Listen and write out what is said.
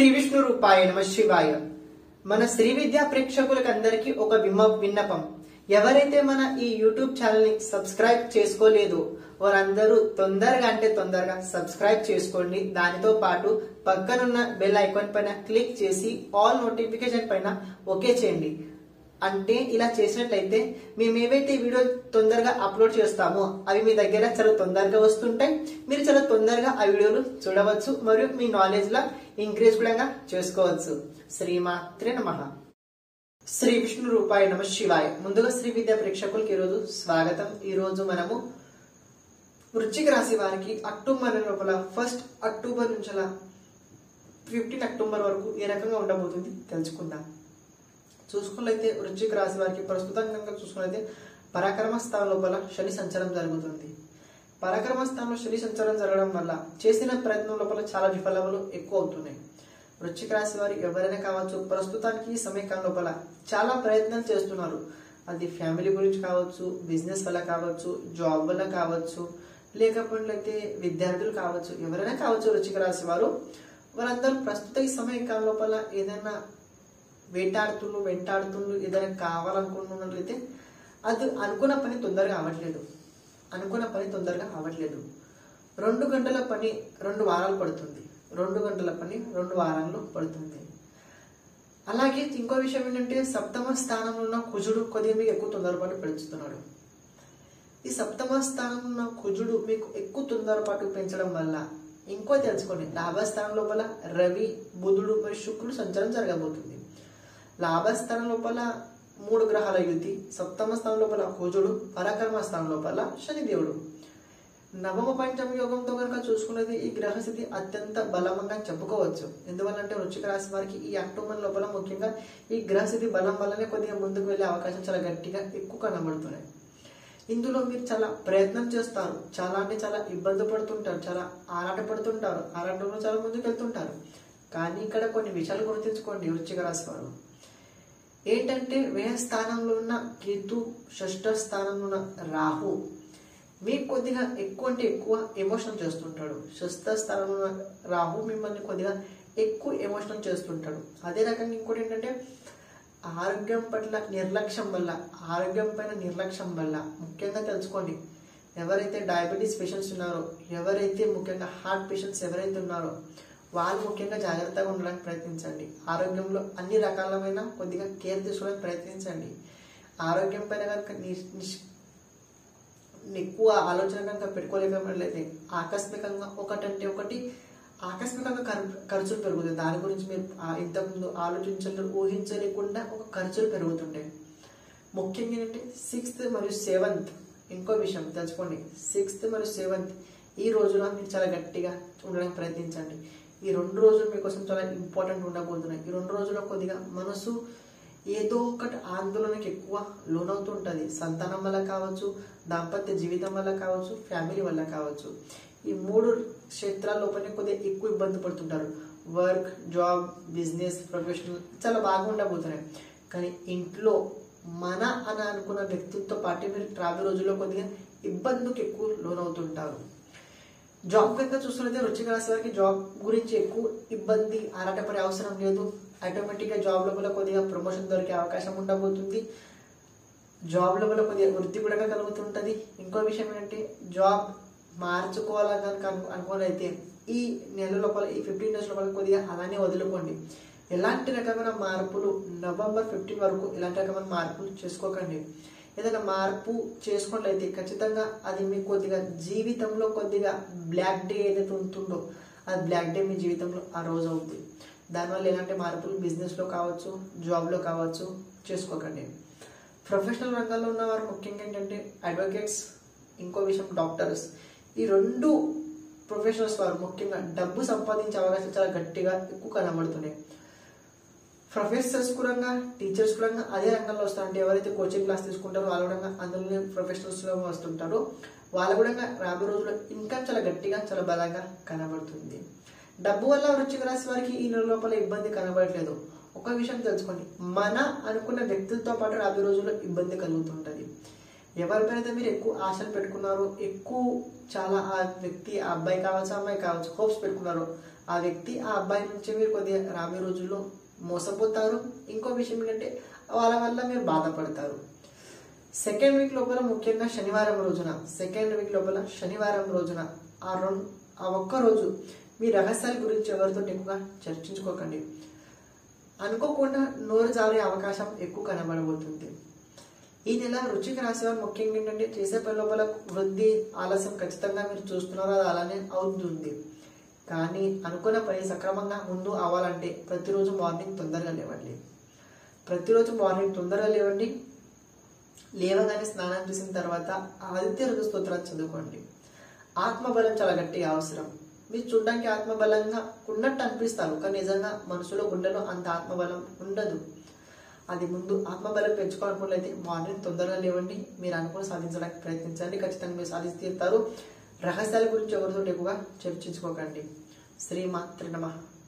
శ్రీ విష్ణు రూపాయ నమ శివాయ మన శ్రీ విద్యా ప్రేక్షకులకు అందరికీ ఒక విమ విన్నపం ఎవరైతే మన ఈ యూట్యూబ్ ఛానల్ ని సబ్స్క్రైబ్ చేసుకోలేదో వారందరూ తొందరగా అంటే తొందరగా సబ్స్క్రైబ్ చేసుకోండి దానితో పాటు పక్కనున్న బెల్ ఐకాన్ పైన క్లిక్ చేసి ఆల్ నోటిఫికేషన్ పైన ఓకే చేయండి అంటే ఇలా చేసినట్లయితే మేము ఏవైతే వీడియోలు తొందరగా అప్లోడ్ చేస్తామో అవి మీ దగ్గర చాలా తొందరగా వస్తుంటాయి మీరు చాలా తొందరగా ఆ వీడియోలు చూడవచ్చు మరియు మీ నాలెడ్జ్ లా ఇంక్రీజ్ కూడా చేసుకోవచ్చు శ్రీమాత్రే నమ శ్రీ విష్ణు రూపాయ నమ శివాయ ముందుగా శ్రీ విద్యా ప్రేక్షకులకి ఈరోజు స్వాగతం ఈ రోజు మనము వృశ్చిక రాశి వారికి అక్టోబర్ లోపల ఫస్ట్ అక్టోబర్ నుంచి అలా ఫిఫ్టీన్ అక్టోబర్ వరకు ఏ రకంగా ఉండబోతుంది తెలుసుకుందాం చూసుకున్నట్లయితే వృశ్చిక రాశి వారికి ప్రస్తుతం కనుక చూసుకున్నట్లయితే పరాక్రమ స్థానం లోపల శని సంచారం జరుగుతుంది పరాక్రమ స్థానంలో శని సంచారం జరగడం వల్ల చేసిన ప్రయత్నం లోపల చాలా విఫలములు ఎక్కువ అవుతున్నాయి వృశ్చిక రాశి వారు ఎవరైనా కావచ్చు ప్రస్తుతానికి ఈ సమయకాలం లోపల చాలా ప్రయత్నాలు చేస్తున్నారు అది ఫ్యామిలీ గురించి కావచ్చు బిజినెస్ వల్ల కావచ్చు జాబ్ వల్ల కావచ్చు లేకపోతే విద్యార్థులు కావచ్చు ఎవరైనా కావచ్చు వృశ్చిక రాశి వారు వారందరూ ప్రస్తుత ఈ సమయకాలం లోపల ఏదైనా వేటాడుతుండ్రు వెంటాడుతుండ్రు ఏదైనా కావాలనుకుంటున్నట్లయితే అది అనుకున్న పని తొందరగా అవ్వట్లేదు అనుకున్న పని తొందరగా అవ్వట్లేదు రెండు గంటల పని రెండు వారాలు పడుతుంది రెండు గంటల పని రెండు వారాల్లో పడుతుంది అలాగే ఇంకో విషయం ఏంటంటే సప్తమ స్థానంలో ఉన్న కుజుడు కొద్దిగా మీకు ఎక్కువ తొందరపాటు పెంచుతున్నాడు ఈ సప్తమ స్థానంలో ఉన్న కుజుడు మీకు ఎక్కువ తొందరపాటు పెంచడం వల్ల ఇంకో తెలుసుకోండి లాభస్థానం లోపల రవి బుధుడు మరియు శుక్రుడు సంచారం జరగబోతుంది లాభస్థానం లోపల మూడు గ్రహాల యుతి సప్తమ స్థానం లోపల కుజుడు పరాక్రమ స్థానం లోపల శనిదేవుడు నవమ పంచమ యోగంతో కనుక చూసుకున్నది ఈ గ్రహస్థితి అత్యంత బలమంగా చెప్పుకోవచ్చు ఎందువల్లంటే వృశ్చిక రాశి వారికి ఈ అక్టోబర్ లోపల ముఖ్యంగా ఈ గ్రహస్థితి బలం వల్లనే కొద్దిగా ముందుకు వెళ్ళే అవకాశం చాలా గట్టిగా ఎక్కువ కనబడుతున్నాయి ఇందులో మీరు చాలా ప్రయత్నం చేస్తారు చాలా అంటే చాలా ఇబ్బంది పడుతుంటారు చాలా ఆరాట పడుతుంటారు ఆరాటంలో చాలా ముందుకు వెళ్తుంటారు కానీ ఇక్కడ కొన్ని విషయాలు గుర్తుంచుకోండి వృశ్చిక రాశి వారు ఏంటంటే వ్యయ స్థానంలో ఉన్న కేతు షష్ఠ స్థానంలో ఉన్న రాహు మీకు కొద్దిగా ఎక్కువ అంటే ఎక్కువ ఎమోషన్ చేస్తుంటాడు షష్ఠ స్థానంలో ఉన్న రాహు మిమ్మల్ని కొద్దిగా ఎక్కువ ఎమోషన్ చేస్తుంటాడు అదే రకంగా ఇంకోటి ఏంటంటే ఆరోగ్యం పట్ల నిర్లక్ష్యం వల్ల ఆరోగ్యం పైన నిర్లక్ష్యం వల్ల ముఖ్యంగా తెలుసుకోండి ఎవరైతే డయాబెటీస్ పేషెంట్స్ ఉన్నారో ఎవరైతే ముఖ్యంగా హార్ట్ పేషెంట్స్ ఎవరైతే ఉన్నారో వాళ్ళు ముఖ్యంగా జాగ్రత్తగా ఉండడానికి ప్రయత్నించండి ఆరోగ్యంలో అన్ని రకాలమైన కొద్దిగా కేర్ తీసుకోవడానికి ప్రయత్నించండి ఆరోగ్యం పైన కనుక ని- నిష్- ఎక్కువ ఆలోచన కనుక పెట్టుకోలేకపోయినట్లయితే ఆకస్మికంగా ఒకటంటే ఒకటి ఆకస్మికంగా ఖర్- ఖర్చులు పెరుగుతాయి దాని గురించి మీరు ఆ- ఇంతకుముందు ఆలోచించలేదు ఊహించలేకుండా ఒక ఖర్చులు పెరుగుతుంటాయి ముఖ్యంగా ఏంటంటే సిక్స్త్ మరియు సెవెంత్ ఇంకో విషయం తెలుసుకోండి సిక్స్త్ మరియు సెవెంత్ ఈ రోజున మీరు చాలా గట్టిగా ఉండడానికి ప్రయత్నించండి ఈ రెండు రోజులు మీకోసం చాలా ఇంపార్టెంట్ ఉండబోతున్నాయి ఈ రెండు రోజుల్లో కొద్దిగా మనసు ఏదో ఒకటి ఆందోళనకి ఎక్కువ లోనవుతుంటుంది సంతానం వల్ల కావచ్చు దాంపత్య జీవితం వల్ల కావచ్చు ఫ్యామిలీ వల్ల కావచ్చు ఈ మూడు క్షేత్రాల లోపలనే కొద్దిగా ఎక్కువ ఇబ్బంది పడుతుంటారు వర్క్ జాబ్ బిజినెస్ ప్రొఫెషనల్ చాలా బాగా ఉండబోతున్నాయి కానీ ఇంట్లో మన అని అనుకున్న వ్యక్తులతో పాటు మీరు రాబోయే రోజుల్లో కొద్దిగా ఇబ్బందులకు ఎక్కువ లోనవుతుంటారు జాబ్ కనుక చూస్తున్నట్లయితే వృశ్చిక రాశి వారికి జాబ్ గురించి ఎక్కువ ఇబ్బంది ఆరాటపడే అవసరం లేదు ఆటోమేటిక్ గా జాబ్ లోపల కొద్దిగా ప్రమోషన్ దొరికే అవకాశం ఉండబోతుంది జాబ్ లోపల కొద్దిగా వృద్ధి కూడా కలుగుతుంటది ఇంకో విషయం ఏంటంటే జాబ్ మార్చుకోవాలని కనుక అను- అనుకోనైతే ఈ నెల లోపల ఈ ఫిఫ్టీన్ డేస్ లోపల కొద్దిగా అలానే వదులుకోండి ఎలాంటి రకమైన మార్పులు నవంబర్ ఫిఫ్టీన్ వరకు ఎలాంటి రకమైన మార్పులు చేసుకోకండి ఏదైనా మార్పు చేసుకున్నట్లయితే ఖచ్చితంగా అది మీకు కొద్దిగా జీవితంలో కొద్దిగా బ్లాక్ డే ఏదైతే ఉంటుందో అది బ్లాక్ డే మీ జీవితంలో ఆ రోజు అవుతుంది దానివల్ల ఎలాంటి మార్పులు బిజినెస్లో కావచ్చు జాబ్లో కావచ్చు చేసుకోకండి ప్రొఫెషనల్ రంగంలో ఉన్న వారు ముఖ్యంగా ఏంటంటే అడ్వకేట్స్ ఇంకో విషయం డాక్టర్స్ ఈ రెండు ప్రొఫెషనల్స్ వారు ముఖ్యంగా డబ్బు సంపాదించే అవకాశం చాలా గట్టిగా ఎక్కువ కనబడుతున్నాయి ప్రొఫెసర్స్ కూడా టీచర్స్ కూడా అదే రంగంలో వస్తారు అంటే ఎవరైతే కోచింగ్ క్లాస్ తీసుకుంటారో వాళ్ళు కూడా అందులోనే ప్రొఫెషనల్స్ లో వస్తుంటారో వాళ్ళు కూడా రాబోయే రోజుల్లో ఇంకా చాలా గట్టిగా చాలా బలంగా కనబడుతుంది డబ్బు వల్ల వృశ్చిక రాశి వారికి ఈ నెల లోపల ఇబ్బంది కనబడట్లేదు ఒక విషయం తెలుసుకోండి మన అనుకున్న వ్యక్తులతో పాటు రాబోయే రోజుల్లో ఇబ్బంది కలుగుతుంటది ఎవరిపైనైతే మీరు ఎక్కువ ఆశలు పెట్టుకున్నారో ఎక్కువ చాలా ఆ వ్యక్తి ఆ అబ్బాయి కావచ్చు ఆ అమ్మాయి కావచ్చు హోప్స్ పెట్టుకున్నారో ఆ వ్యక్తి ఆ అబ్బాయి నుంచి మీరు కొద్దిగా రాబోయే రోజుల్లో మోసపోతారు ఇంకో విషయం ఏంటంటే వాళ్ళ వల్ల మీరు బాధపడతారు సెకండ్ వీక్ లోపల ముఖ్యంగా శనివారం రోజున సెకండ్ వీక్ లోపల శనివారం రోజున ఆ రెండు ఆ ఒక్క రోజు మీ రహస్యాల గురించి ఎవరితో ఎక్కువగా చర్చించుకోకండి అనుకోకుండా నోరు జారే అవకాశం ఎక్కువ కనబడబోతుంది ఈ నెల రుచికి రాసేవారు ముఖ్యంగా ఏంటంటే చేసే పని లోపల వృద్ధి ఆలస్యం ఖచ్చితంగా మీరు చూస్తున్నారో అది అలానే అవుతుంది కానీ అనుకున్న పని సక్రమంగా ముందు అవ్వాలంటే ప్రతిరోజు మార్నింగ్ తొందరగా లేవండి ప్రతిరోజు మార్నింగ్ తొందరగా లేవండి లేవగానే స్నానం చేసిన తర్వాత ఆదిత్య ఋతు స్తోత్రాలు చదువుకోండి ఆత్మబలం చాలా గట్టిగా అవసరం మీరు చూడడానికి ఆత్మబలంగా ఉన్నట్టు అనిపిస్తారు కానీ నిజంగా మనసులో గుండెలో అంత ఆత్మబలం ఉండదు అది ముందు ఆత్మబలం పెంచుకోవాలనుకున్నట్లయితే మార్నింగ్ తొందరగా లేవండి మీరు అనుకుని సాధించడానికి ప్రయత్నించండి ఖచ్చితంగా మీరు సాధించి తీరుతారు రహస్యాల గురించి ఎవరితో ఎక్కువగా చర్చించుకోకండి శ్రీమాత్రి నమ